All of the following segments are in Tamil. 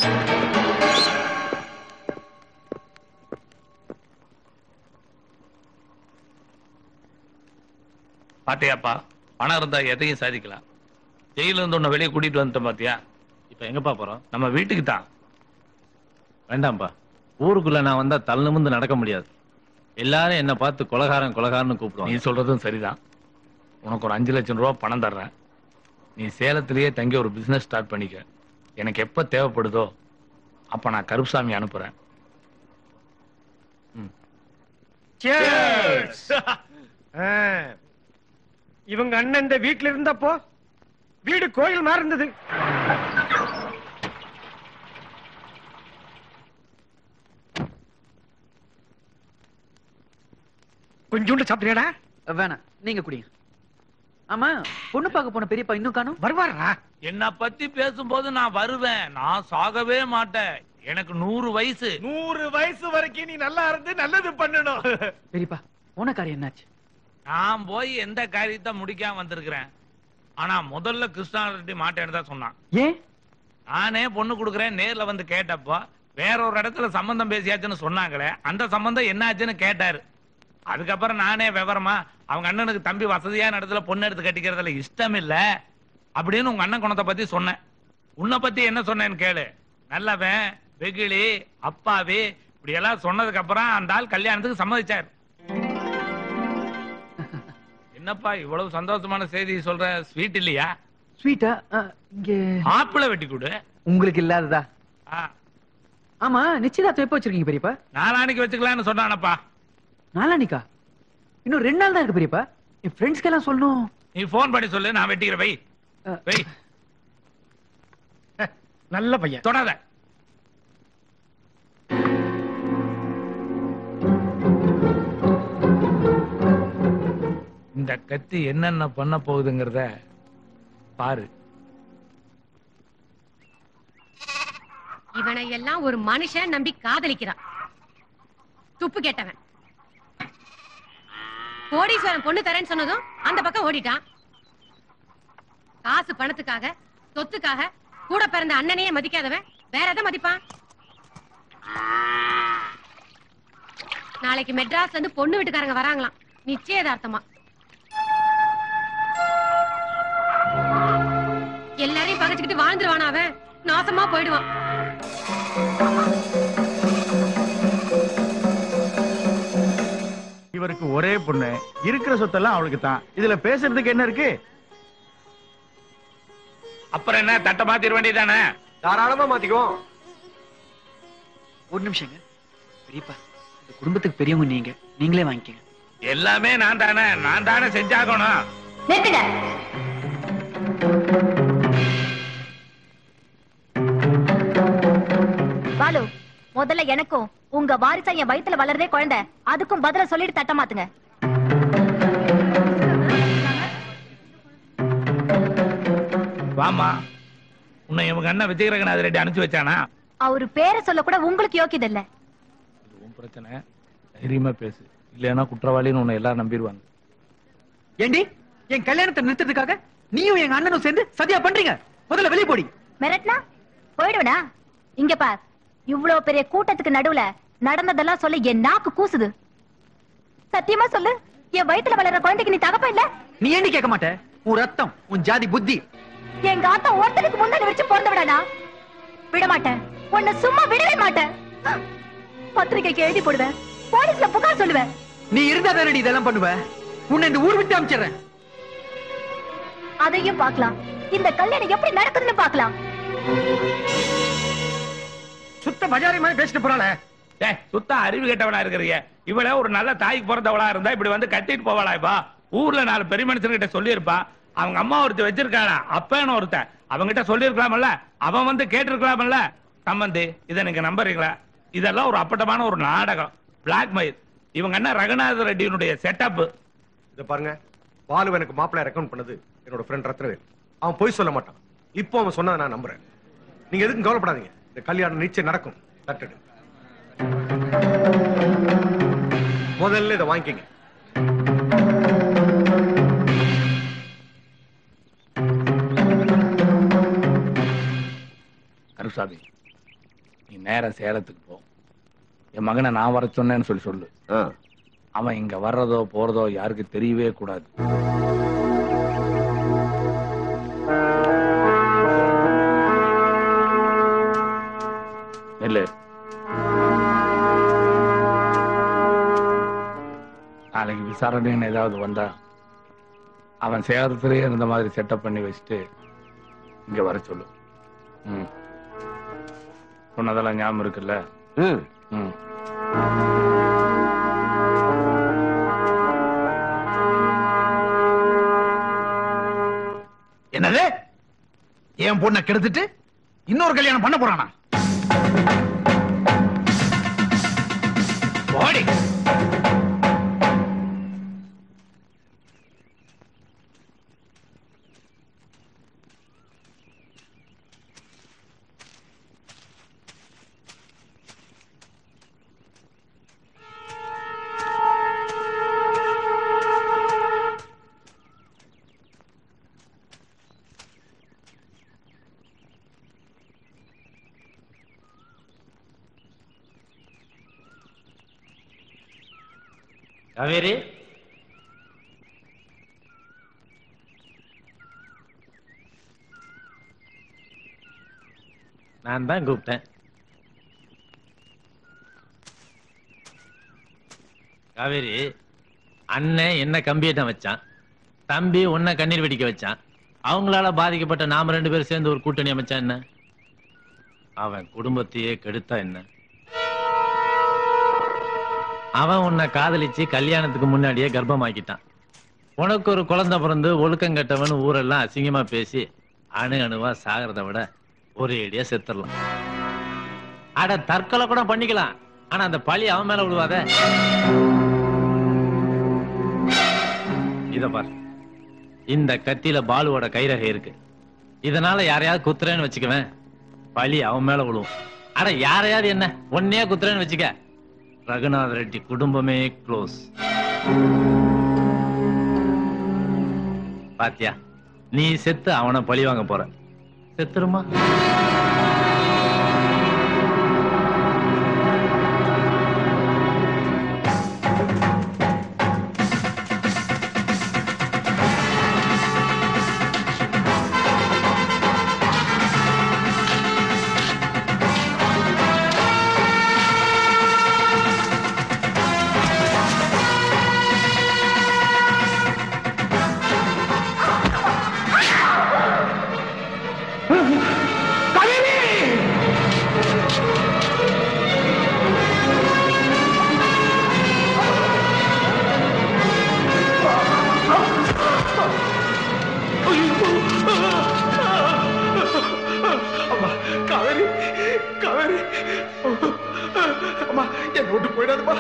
பாத்தியாப்பா பணம் இருந்தா எதையும் சாதிக்கலாம் ஜெயில இருந்து உன்னை வெளியே கூட்டிட்டு வந்துட்டோம் பாத்தியா இப்ப எங்கப்பா போறோம் நம்ம வீட்டுக்கு தான் வேண்டாம்ப்பா ஊருக்குள்ள நான் வந்தா தள்ள நிமிர்ந்து நடக்க முடியாது எல்லாரும் என்ன பார்த்து கொலகாரன் கொலகாரன்னு நீ கூப்பிடுவாங்க சொல்றதும் சரிதான் உனக்கு ஒரு அஞ்சு லட்சம் ரூபா பணம் தர்றேன் நீ சேலத்திலேயே தங்கி ஒரு பிசினஸ் ஸ்டார்ட் பண்ணிக்க எனக்கு எப்ப தேவைப்படுதோ அப்ப நான் கருப்புசாமி அனுப்புறேன் ஆ. இவங்க அண்ணன் இந்த வீட்டுல இருந்தப்போ வீடு கோயில் மாதிரி இருந்தது கொஞ்சோண்டு சாப்பிடுறியாடா வேணாம் நீங்க குடிங்க ஆமா பொண்ணு பார்க்க போன பெரியப்பா இன்னும் காணும் வருவாரா என்ன பத்தி பேசும்போது நான் வருவேன் நான் சாகவே மாட்டேன் எனக்கு நூறு வயசு நூறு வயசு வரைக்கும் நீ நல்லா இருந்து நல்லது பண்ணணும் பெரியப்பா போன காரியம் என்னாச்சு நான் போய் எந்த காரியத்தை முடிக்காம வந்திருக்கிறேன் ஆனா முதல்ல கிருஷ்ணாரெட்டி மாட்டேன்னு தான் சொன்னான் ஏன் நானே பொண்ணு கொடுக்குறேன் நேர்ல வந்து கேட்டப்போ வேற ஒரு இடத்துல சம்பந்தம் பேசியாச்சுன்னு சொன்னாங்களே அந்த சம்பந்தம் என்னாச்சுன்னு கேட்டாரு அதுக்கப்புறம் நானே விவரமா அவங்க அண்ணனுக்கு தம்பி வசதியான இடத்துல பொண்ணு எடுத்து கட்டிக்கிறதுல இஷ்டம் இல்ல அப்படின்னு உங்க அண்ணன் குணத்தை பத்தி சொன்னேன் உன்னை பத்தி என்ன சொன்னேன்னு கேளு நல்லவன் வெகுளி அப்பாவி இப்படி எல்லாம் சொன்னதுக்கு அப்புறம் அந்த ஆள் கல்யாணத்துக்கு சம்மதிச்சார் என்னப்பா இவ்வளவு சந்தோஷமான செய்தி சொல்ற ஸ்வீட் இல்லையா ஸ்வீட்டா இங்க ஆப்பிள வெட்டி கொடு உங்களுக்கு இல்லாததா ஆ, ஆமா நிச்சயதார்த்தம் எப்போ வச்சிருக்கீங்க பெரியப்பா நாளானைக்கு வச்சுக்கலாம்னு சொன்னானப்பா நாளானிக்கா இன்னும் ரெண்டு நாள் தான் இருக்கு பெரியப்பா என் ஃப்ரெண்ட்ஸ்க்கு எல்லாம் சொல்லணும் நீ போன் பண்ணி சொல்லு நான் வெட்டிக்கிறேன் வை அஹ், வை நல்ல பையன் தொடாத இந்த கத்தி என்னென்ன பண்ண போகுதுங்கிறத பாரு இவனை எல்லாம் ஒரு மனுஷன் நம்பி காதலிக்கிறான் துப்பு கேட்டவன் கோடீஸ்வரன் பொண்ணு தரேன்னு சொன்னதும் அந்த பக்கம் ஓடிட்டான் காசு பணத்துக்காக சொத்துக்காக கூட பிறந்த அண்ணனையே மதிக்காதவன் வேற எதை மதிப்பான் நாளைக்கு மெட்ராஸ்ல இருந்து பொண்ணு வீட்டுக்காரங்க வராங்களாம் நிச்சயதார்த்தமா எல்லாரையும் பகைச்சுக்கிட்டு வாழ்ந்துருவானா அவன் நாசமா போயிடுவான் இவருக்கு ஒரே பொண்ணு இருக்கிற சொத்தெல்லாம் அவளுக்கு தான் இதுல பேசுறதுக்கு என்ன இருக்கு அப்புறம் என்ன தட்டை மாத்திர வேண்டியதானே தாராளமா மாத்திக்குவோம் ஒரு நிமிஷங்க பெரியப்பா இந்த குடும்பத்துக்கு பெரியவங்க நீங்க நீங்களே வாங்கிக்கங்க எல்லாமே நான் தானே நான் தானே செஞ்சாகணும் நிறுத்துங்க பாலு முதல்ல எனக்கும் உங்க வாரிசா என் வயித்துல வளர்றதே குழந்தை அதுக்கும் பதில சொல்லிட்டு தட்ட மாத்துங்க வாமா உன்னை இவங்க அண்ணன் விஜயரகநாத ரெட்டி அனுப்பிச்சு வச்சானா அவரு பேரை சொல்ல கூட உங்களுக்கு யோக்கியது இல்ல இது உன் பிரச்சனை தைரியமா பேசு இல்லைன்னா குற்றவாளின்னு உன்னை எல்லாரும் நம்பிடுவாங்க ஏண்டி என் கல்யாணத்தை நிறுத்தறதுக்காக நீயும் எங்க அண்ணனும் சேர்ந்து சதியா பண்றீங்க முதல்ல வெளிய போடி மிரட்னா போயிடுவனா இங்க பார் இவ்வளவு பெரிய கூட்டத்துக்கு நடுவுல நடந்ததெல்லாம் சொல்ல என் நாக்கு கூசுது சத்தியமா சொல்லு என் வயித்துல வளர்ற குழந்தைக்கு நீ தகப்ப இல்ல நீ ஏண்டி கேட்க மாட்ட உன் ரத்தம் உன் ஜாதி புத்தி எங்க ஆத்தா ஒருத்தனுக்கு முன்னாடி வச்சு பிறந்தவிடானா விட மாட்டேன் உன்னை சும்மா விடவே மாட்டேன் பத்திரிக்கைக்கு எழுதி போடுவேன் போலீஸ்ல புகார் சொல்லுவேன் நீ இருந்தா தானடி இதெல்லாம் பண்ணுவ உன்னை இந்த ஊர் விட்டு அமைச்சிடுறேன் அதையும் பார்க்கலாம் இந்த கல்யாணம் எப்படி நடக்குதுன்னு பார்க்கலாம் சுத்த பஜாரி மாதிரி பேசிட்டு போறாளே டேய் சுத்த அறிவு கெட்டவனா இருக்கிறீங்க இவளே ஒரு நல்ல தாய்க்கு பிறந்தவளா இருந்தா இப்படி வந்து கட்டிட்டு போவாளா இப்பா ஊர்ல நாலு பெரிய மனுஷன்கிட்ட சொல்லியிருப்பா அவங்க அம்மா ஒருத்த வச்சிருக்காளா அப்பன்னு ஒருத்தன் அவங்கிட்ட சொல்லியிருக்கலாம்ல அவன் வந்து கேட்டிருக்கலாம்ல சம்பந்தி இதை நீங்க நம்புறீங்களா இதெல்லாம் ஒரு அப்பட்டமான ஒரு நாடகம் பிளாக்மெயில் இவங்க என்ன ரகுநாத ரெட்டியினுடைய செட்டப் இத பாருங்க பாலு எனக்கு மாப்பிள்ளை ரெக்கமெண்ட் பண்ணது என்னோட ஃப்ரெண்ட் ரத்னவேல் அவன் பொய் சொல்ல மாட்டான் இப்போ அவன் சொன்னதை நான் நம்புறேன் நீங்க எதுக்கும் கவலைப்படாதீங்க இந்த கல்யாணம் நிச்சயம் நடக்கும் தட்டடு முதல்ல இதை வாங்கிக்கங்க கருசாமி நீ நேரா சேலத்துக்கு போ என் மகனை நான் வர சொன்னேன்னு சொல்லி சொல்லு ஆ. அவன் இங்க வர்றதோ போறதோ யாருக்கு தெரியவே கூடாது நெல்லு நாளைக்கு விசாரணைன்னு ஏதாவது வந்தா அவன் சேலத்திலேயே இருந்த மாதிரி செட்டப் பண்ணி வச்சுட்டு இங்க வர சொல்லு ம் சொன்னதெல்லாம் ஞாபகம் இருக்குல்ல ம் ம் என்னது என் பொண்ணை கெடுத்துட்டு இன்னொரு கல்யாணம் பண்ண போறானா போடி காவேரி நான் தான் கூப்பிட்டேன் காவேரி அண்ணன் என்ன கம்பியட்டம் வச்சான் தம்பி உன்னை கண்ணீர் வெடிக்க வச்சான் அவங்களால பாதிக்கப்பட்ட நாம ரெண்டு பேரும் சேர்ந்து ஒரு கூட்டணி அமைச்சா என்ன அவன் குடும்பத்தையே கெடுத்தா என்ன அவன் உன்னை காதலிச்சு கல்யாணத்துக்கு முன்னாடியே கர்ப்பமாக்கிட்டான் உனக்கு ஒரு குழந்தை பிறந்து ஒழுக்கங்கட்டவன் ஊரெல்லாம் அசிங்கமா பேசி அணு அணுவா சாகிறத விட ஒரே அடியா செத்துடலாம் அட தற்கொலை கூட பண்ணிக்கலாம் ஆனா அந்த பழி அவன் மேல விழுவாத இத பார் இந்த கத்தியில பாலுவோட கைரகை இருக்கு இதனால யாரையாவது குத்துறேன்னு வச்சுக்குவேன் பழி அவன் மேல விழுவும் அட யாரையாவது என்ன ஒன்னே குத்துறேன்னு வச்சுக்க ரகுநாத ரெட்டி குடும்பமே க்ளோஸ் பாத்தியா நீ செத்து அவனை பழி வாங்க போற செத்துருமா அம்மா காவேரி காவேரி அம்மா என்ன விட்டு போயிடாதுமா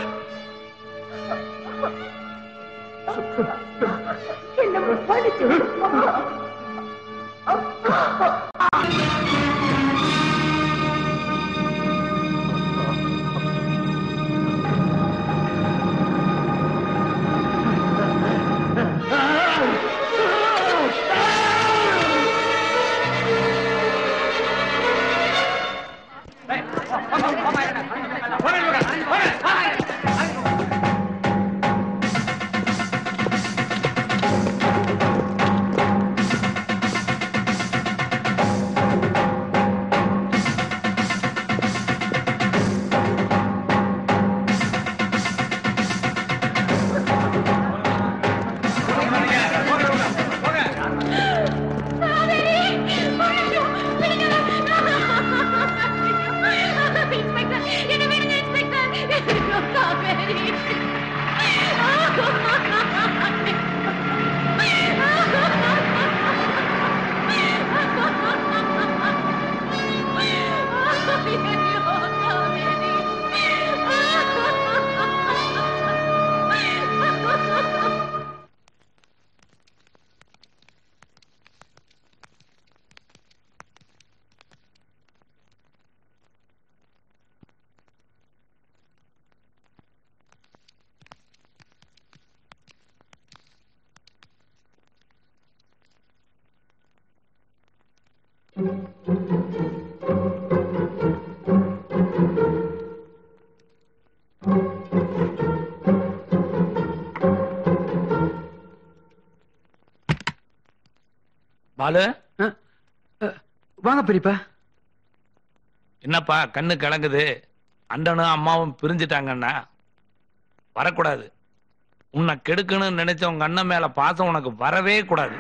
பாலு வாங்க பெரியப்பா என்னப்பா கண்ணு கலங்குது அண்டனும் அம்மாவும் பிரிஞ்சுட்டாங்கன்னா வரக்கூடாது உன்னை கெடுக்கணும்னு நினைச்ச உங்க அண்ணன் மேல பாசம் உனக்கு வரவே கூடாது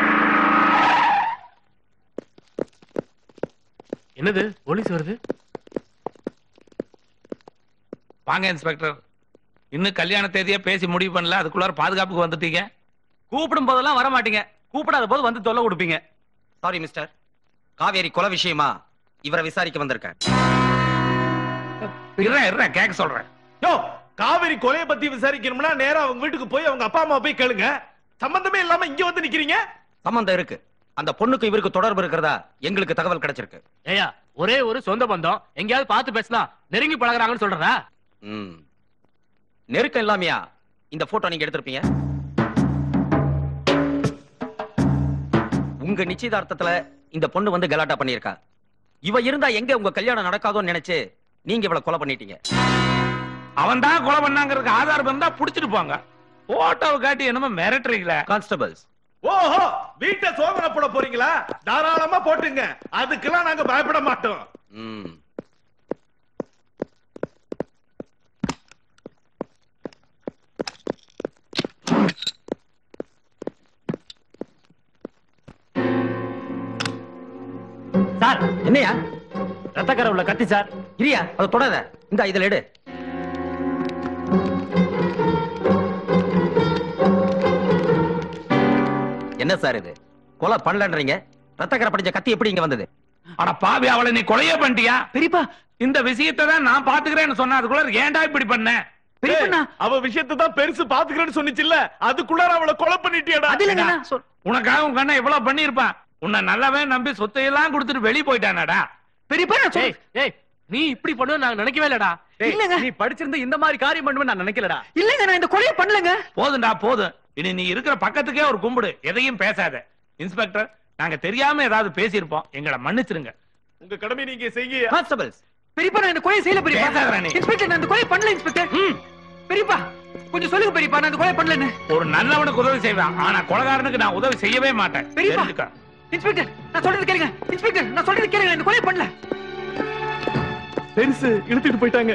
என்னது போலீஸ் வருது வாங்க இன்ஸ்பெக்டர் இன்னும் கல்யாண தேதியே பேசி முடிவு பண்ணல அதுக்குள்ளார பாதுகாப்புக்கு வந்துட்டீங்க கூப்பிடும் போதெல்லாம் வர மாட்டீங்க கூப்பிடாத போது வந்து தொல்லை கொடுப்பீங்க சாரி மிஸ்டர் காவேரி கொலை விஷயமா இவரை விசாரிக்க வந்திருக்கேன் இருறேன் இருறேன் கேட்க சொல்றேன் யோ காவேரி கொலையை பத்தி விசாரிக்கணும்னா நேரா அவங்க வீட்டுக்கு போய் அவங்க அப்பா அம்மா போய் கேளுங்க சம்பந்தமே இல்லாம இங்க வந்து நிக்கிறீங்க சம்பந்தம் இருக்கு அந்த பொண்ணுக்கு இவருக்கு தொடர்பு இருக்கிறதா எங்களுக்கு தகவல் கிடைச்சிருக்கு ஏயா ஒரே ஒரு சொந்த பந்தம் எங்கேயாவது பார்த்து பேசினா நெருங்கி பழகுறாங்கன்னு சொல்றதா ம். நெருக்கம் இல்லாமையா இந்த போட்டோ நீங்க எடுத்திருப்பீங்க உங்க நிச்சயதார்த்தத்துல இந்த பொண்ணு வந்து கலாட்டா பண்ணியிருக்கா இவ இருந்தா எங்க உங்க கல்யாணம் நடக்காதோன்னு நினைச்சு நீங்க இவளை கொலை பண்ணிட்டீங்க அவன் தான் கொலை பண்ணாங்கிறதுக்கு ஆதாரம் இருந்தா புடிச்சிட்டு போங்க போட்டோவை காட்டி என்னமோ மிரட்டுறீங்களே கான்ஸ்டபிள்ஸ் ஓஹோ வீட்டை சோதனை போட போறீங்களா தாராளமா போட்டுங்க அதுக்கெல்லாம் நாங்க பயப்பட மாட்டோம் ம். சார் என்னையா ரத்தக்கரை உள்ள கத்தி சார் இரியா அதை தொடாத இந்த இதுல எடு என்ன சார் இது கொலை பண்ணலன்றீங்க ரத்தக்கரை படிச்ச கத்தி எப்படி இங்க வந்தது அட பாவி அவளை நீ கொலையே பண்ணிட்டியா பெரியப்பா இந்த விஷயத்தை தான் நான் பாத்துக்கிறேன்னு சொன்னா அதுக்குள்ள ஏன்டா இப்படி பண்ண பெரியப்பா அவ விஷயத்தை தான் பெருசு பாத்துக்கிறேன்னு சொன்னிச்சுல்ல அதுக்குள்ளார அவளை கொலை பண்ணிட்டியடா அது இல்லைங்க நான் சொல்- உனக்காக உங்க அண்ணன் இவ்வளவு பண்ணிருப்பான் உன்னை நல்லாவே நம்பி சொத்தையெல்லாம் கொடுத்துட்டு வெளிய போயிட்டானடா பெரியப்பா நான் ஏய் சொல்- ஏய் நீ இப்படி பண்ணுவ நாங்க நினைக்கவே இல்லடா இல்லங்க. நீ படிச்சிருந்து இந்த மாதிரி காரியம் பண்ணுவேன்னு நான் நினைக்கலடா இல்லங்க நான் இந்த கொலையை பண்ணலங்க போதும்டா போதும் இனி நீ இருக்கிற பக்கத்துக்கே ஒரு கும்பிடு எதையும் பேசாத இன்ஸ்பெக்டர் நாங்க தெரியாம ஏதாவது பேசியிருப்போம் எங்களை மன்னிச்சிருங்க உங்க கடமை நீங்க செய்ய கான்ஸ்டபிள்ஸ் பெரியப்பா நான் இந்த கொலையை செய்யல பெரியப்பா பேசாதடா நீ. இன்ஸ்பெக்டர் நான் இந்த கொலையை பண்ணல இன்ஸ்பெக்டர் பெரியப்பா கொஞ்சம் சொல்லுங்க பெரியப்பா நான் இந்த கொலையை பண்ணலன்னு ஒரு நல்லவனுக்கு உதவி செய்வேன் ஆனா கொலகாரனுக்கு நான் உதவி செய்யவே மாட்டேன் பெரியப்பா தெரிஞ்சுக்க. இன்ஸ்பெக்டர் நான் சொல்றது கேளுங்க இன்ஸ்பெக்டர் நான் சொல்றது கேளுங்க நான் இந்த கொலையை பண்ணல பெருசு இழுத்துட்டு போயிட்டாங்க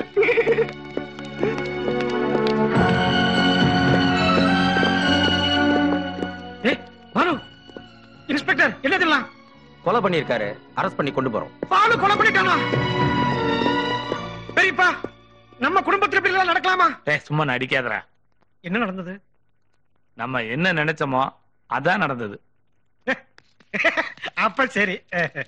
ஏய் பாலு இன்ஸ்பெக்டர் என்ன இதெல்லாம் கொலை பண்ணியிருக்காரு அரெஸ்ட் பண்ணி கொண்டு போறோம் பாலு கொலை பண்ணிட்டானா பெரியப்பா நம்ம குடும்பத்துல இப்படி எல்லாம் நடக்கலாமா டேய் சும்மா நடிக்காதடா என்ன நடந்தது நம்ம என்ன நினைச்சோமோ அதான் நடந்தது அப்ப சரி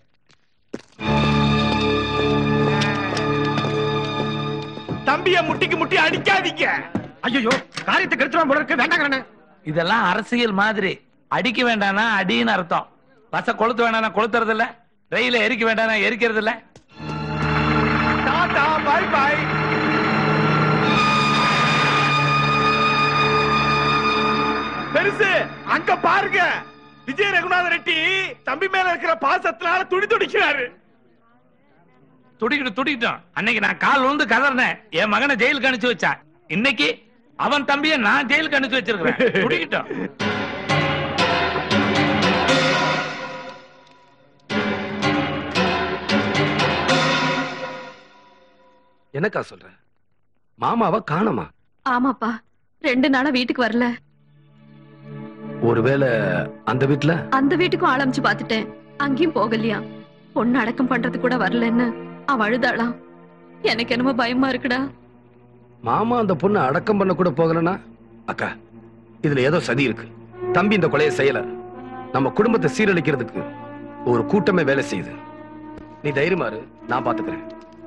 தம்பிய முட்டிக்கு முட்டி அடிக்காதீங்க ஐயோ காரியத்தை கெடுத்துருவான் போல இருக்கு வேண்டாங்க இதெல்லாம் அரசியல் மாதிரி அடிக்க வேண்டாம்னா அடின்னு அர்த்தம் பஸ்ஸ கொளுத்த வேண்டாம்னா கொளுத்துறது இல்ல ரயில எரிக்க வேண்டாம்னா எரிக்கிறது இல்ல டாடா பை பை பெருசு அங்க பாருங்க விஜய் ரகுநாத ரெட்டி தம்பி மேல இருக்கிற பாசத்தினால துடி துடிக்கிறாரு துடிக்கிட்டு துடிக்கிட்டோம் அன்னைக்கு நான் கால் விழுந்து கதறினேன் என் மகனை ஜெயிலுக்கு அனுப்பிச்சு வச்சா இன்னைக்கு அவன் தம்பிய நான் ஜெயிலுக்கு அனுப்பிச்சு வச்சிருக்கிறேன் துடிக்கிட்டோம் என்னக்கா சொல்ற மாமாவை காணோமா ஆமாப்பா ரெண்டு நாளா வீட்டுக்கு வரல ஒருவேளை அந்த வீட்ல அந்த வீட்டுக்கும் ஆளமிச்சு பாத்துட்டேன் அங்கேயும் போகலையா பொண்ணு அடக்கம் பண்றது கூட வரலன்னு அவ அழுதாளாம் எனக்கு என்னமோ பயமா இருக்குடா மாமா அந்த பொண்ணை அடக்கம் பண்ண கூட போகலனா அக்கா இதுல ஏதோ சதி இருக்கு தம்பி இந்த கொலையை செய்யல நம்ம குடும்பத்தை சீரழிக்கிறதுக்கு ஒரு கூட்டமே வேலை செய்யுது நீ தைரியமா இரு நான் பாத்துக்கிறேன்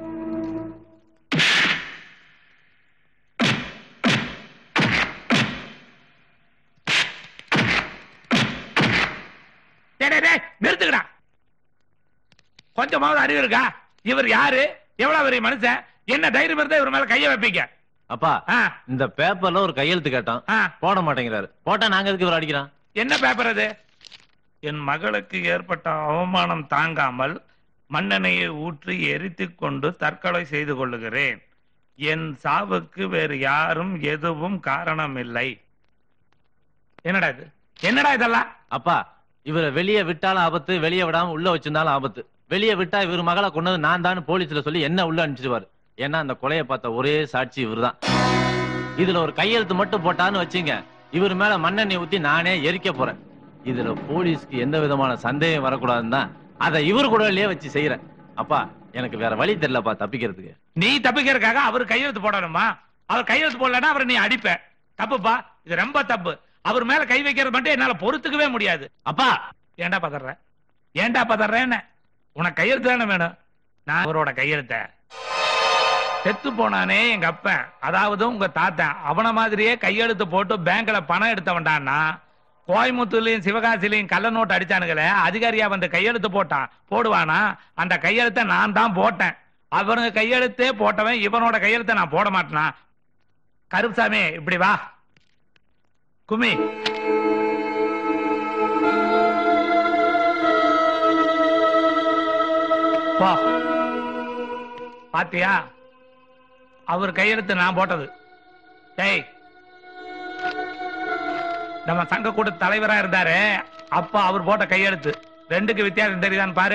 டேய், டேய், டேய், நிறுத்துக்கடா கொஞ்சமாவது அறிவு இருக்கா இவர் யாரு எவ்வளவு பெரிய மனுஷன் என்ன தைரியம் இருந்தா இவர் மேல கைய வைப்பீங்க அப்பா ஆ, இந்த பேப்பர்ல ஒரு கையெழுத்து கேட்டான் ஆ. போட மாட்டேங்கிறாரு போட்டா நாங்க எதுக்கு இவர் அடிக்கிறான் என்ன பேப்பர் அது என் மகளுக்கு ஏற்பட்ட அவமானம் தாங்காமல் மண்ணெண்ணெயை ஊற்றி எரித்துக் கொண்டு தற்கொலை செய்து கொள்ளுகிறேன் என் சாவுக்கு வேறு யாரும் எதுவும் காரணம் இல்லை என்னடா இது என்னடா இதெல்லாம் அப்பா இவரை வெளியே விட்டாலும் ஆபத்து வெளியே விடாம உள்ள வச்சிருந்தாலும் ஆபத்து வெளியே விட்டா இவர் மகளை கொண்டது நான் தான் போலீஸ்ல சொல்லி என்ன உள்ள அனுப்பிச்சிடுவாரு ஏன்னா அந்த கொலையை பார்த்த ஒரே சாட்சி இவர்தான் இதுல ஒரு கையெழுத்து மட்டும் போட்டான்னு வச்சுங்க இவர் மேல மண்ணெண்ணெய் ஊத்தி நானே எரிக்க போறேன் இதுல போலீஸ்க்கு எந்த விதமான சந்தேகம் வரக்கூடாதுன்னு தான் அதை இவர் கூடலயே வச்சு செய்யறேன் அப்பா எனக்கு வேற வழி தெரியலப்பா தப்பிக்கிறதுக்கு நீ தப்பிக்கிறதுக்காக அவர் கையெழுத்து போடணுமா அவர் கையெழுத்து போடலன்னா அவரை நீ அடிப்ப தப்புப்பா இது ரொம்ப தப்பு அவர் மேல கை வைக்கிறது மட்டும் என்னால பொறுத்துக்கவே முடியாது அப்பா ஏன்டா பதற ஏன்டா பதறேன்னு உனக்கு கையெழுத்து தானே வேணும் நான் அவரோட கையெழுத்த செத்து போனானே எங்க அப்பன் அதாவது உங்க தாத்தன் அவன மாதிரியே கையெழுத்து போட்டு பேங்க்ல பணம் எடுத்தவன்டான்னா கோயம்புத்தூர்லயும் சிவகாசிலையும் கள்ள நோட்டு அடிச்சானுங்களே அதிகாரியா வந்து கையெழுத்து போட்டான் போடுவானா அந்த கையெழுத்தை நான் தான் போட்டேன் அவனுங்க கையெழுத்தே போட்டவன் இவனோட கையெழுத்தை நான் போட மாட்டேனா கருப்சாமி இப்படி வா குமி போ பாத்தியா அவர் கையெழுத்து நான் போட்டது டேய் நம்ம சங்க கூட தலைவரா இருந்தாரு அப்ப அவர் போட்ட கையெழுத்து ரெண்டுக்கு வித்தியாசம் தெரியுதான்னு பாரு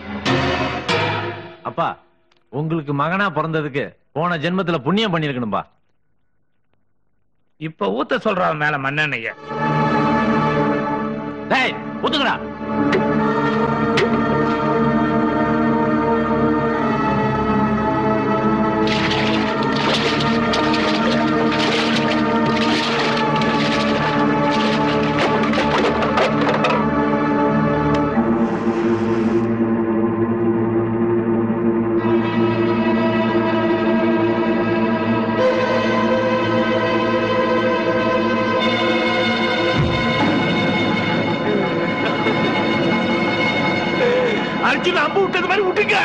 அப்பா உங்களுக்கு மகனா பிறந்ததுக்கு போன ஜென்மத்துல புண்ணியம் பண்ணிருக்கணும்பா இப்ப ஊத்த சொல்றான் மேல மண்ணெண்ணைய டேய் ஊத்துங்கடா அர்ஜுன் அம்பு விட்டது மாதிரி விட்டுங்க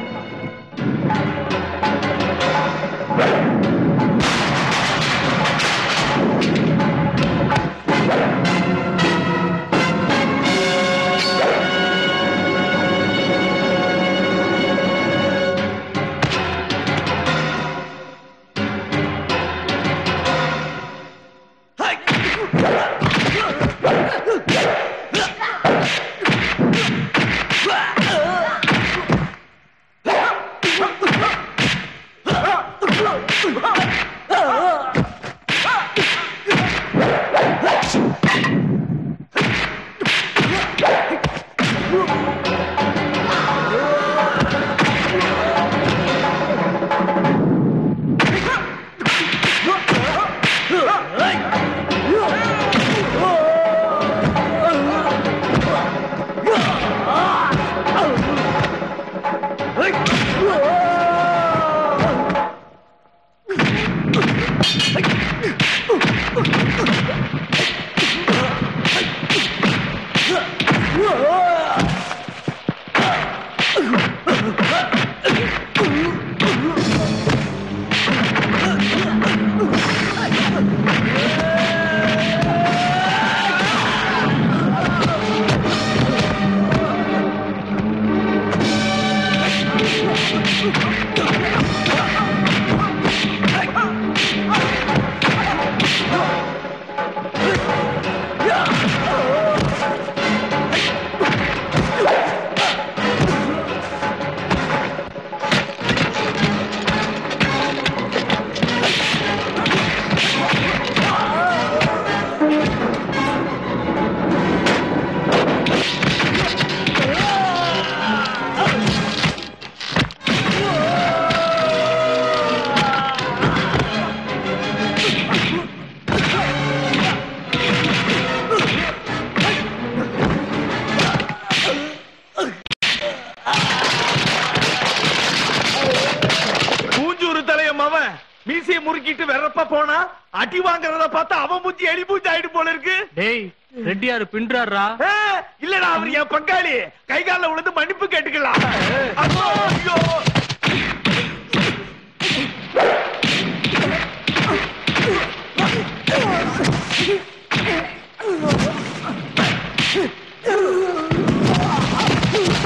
மூஞ்சூறு தலைய மவன் மீசைய முறுக்கிட்டு வெறப்ப போனா அடி வாங்குறத பார்த்தா அவன் மூஞ்சி எலி மூஞ்சி ஆயிடு போல இருக்கு டேய் ரெட்டியாரு பின்றாரா ஏ, இல்லடா அவர் என் பங்காளி கை கால்ல விழுந்து மன்னிப்பு கேட்டுக்கலாம் ஐயோ, ஐயோ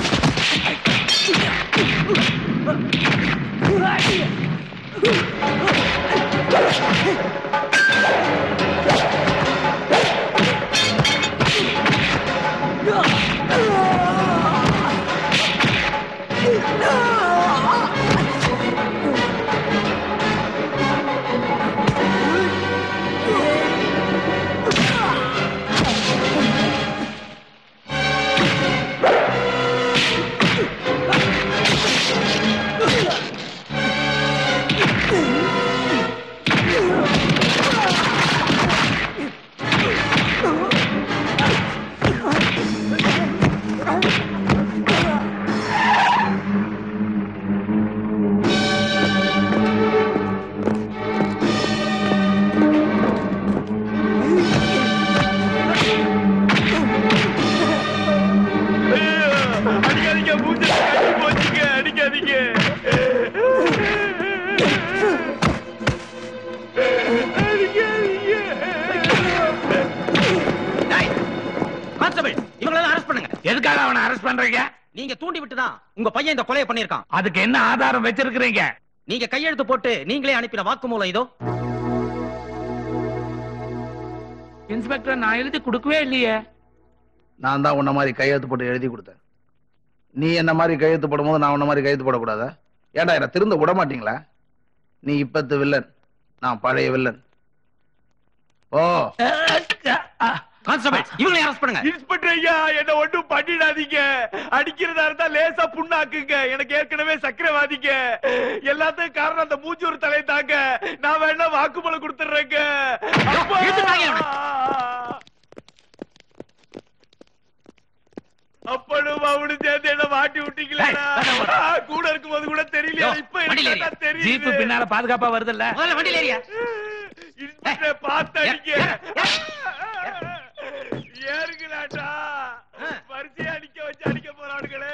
Ah! அடிக்காதீங்க மூஞ்சி கட்டி போச்சுங்க அடிக்காதீங்க கான்ஸ்டபிள் இவங்களெல்லாம் அரெஸ்ட் பண்ணுங்க எதுக்காக அவனை அரெஸ்ட் பண்றீங்க நீங்க தூண்டி விட்டு தான் உங்க பையன் இந்த கொலையை பண்ணிருக்கான் அதுக்கு என்ன ஆதாரம் வச்சிருக்கிறீங்க நீங்க கையெழுத்து போட்டு நீங்களே அனுப்பின வாக்குமூலம் இதோ இன்ஸ்பெக்டர் நான் எழுதி கொடுக்கவே இல்லையே நான் தான் உன்ன மாதிரி கையெழுத்து போட்டு எழுதி கொடுத்தேன் நீ என்ன மாதிரி கையெழுத்து போடும்போது நான் உன்ன மாதிரி கையெழுத்து போடக்கூடாதா ஏன்டா என்ன திருந்த விட மாட்டீங்களா நீ இப்பத்து வில்லன் நான் பழைய வில்லன் ஓ கான்ஸ்டபிள் இவங்களை அரெஸ்ட் பண்ணுங்க இன்ஸ்பெக்டர் ஐயா என்ன ஒண்ணும் பண்ணிடாதீங்க அடிக்கிறதா இருந்தா லேசா புண்ணாக்குங்க எனக்கு ஏற்கனவே சக்கரவாதிங்க எல்லாத்துக்கும் காரணம் அந்த மூஞ்சூர் தலை தாங்க நான் வேணா வாக்குமூலம் கொடுத்துறேங்க அப்பா! அப்பனும் அவனு சேர்ந்து என்ன மாட்டி விட்டீங்களா கூட இருக்கும்போது கூட தெரியல இப்ப எனக்கு தான் தெரியுது ஜீப்பு பின்னால பாதுகாப்பா வருதுல்ல முதல்ல வண்டியில ஏறியா இன்ஸ்பெக்டர் பார்த்து அடிக்க ஏறுங்களாட்டா வரிசையா அடிக்க வச்சு அடிக்க போறானுங்களே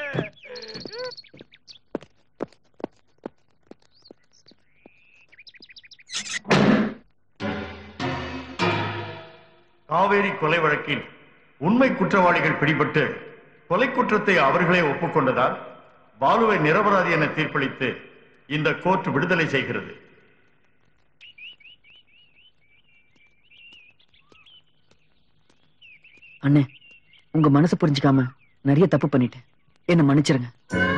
காவேரி கொலை வழக்கில் உண்மை குற்றவாளிகள் பிடிபட்டு கொலை குற்றத்தை அவர்களே ஒப்புக்கொண்டதால் பாலுவை நிரபராதி என தீர்ப்பளித்து இந்த கோர்ட் விடுதலை செய்கிறது அண்ணே உங்க மனசு புரிஞ்சுக்காம நிறைய தப்பு பண்ணிட்டேன் என்ன மன்னிச்சிருங்க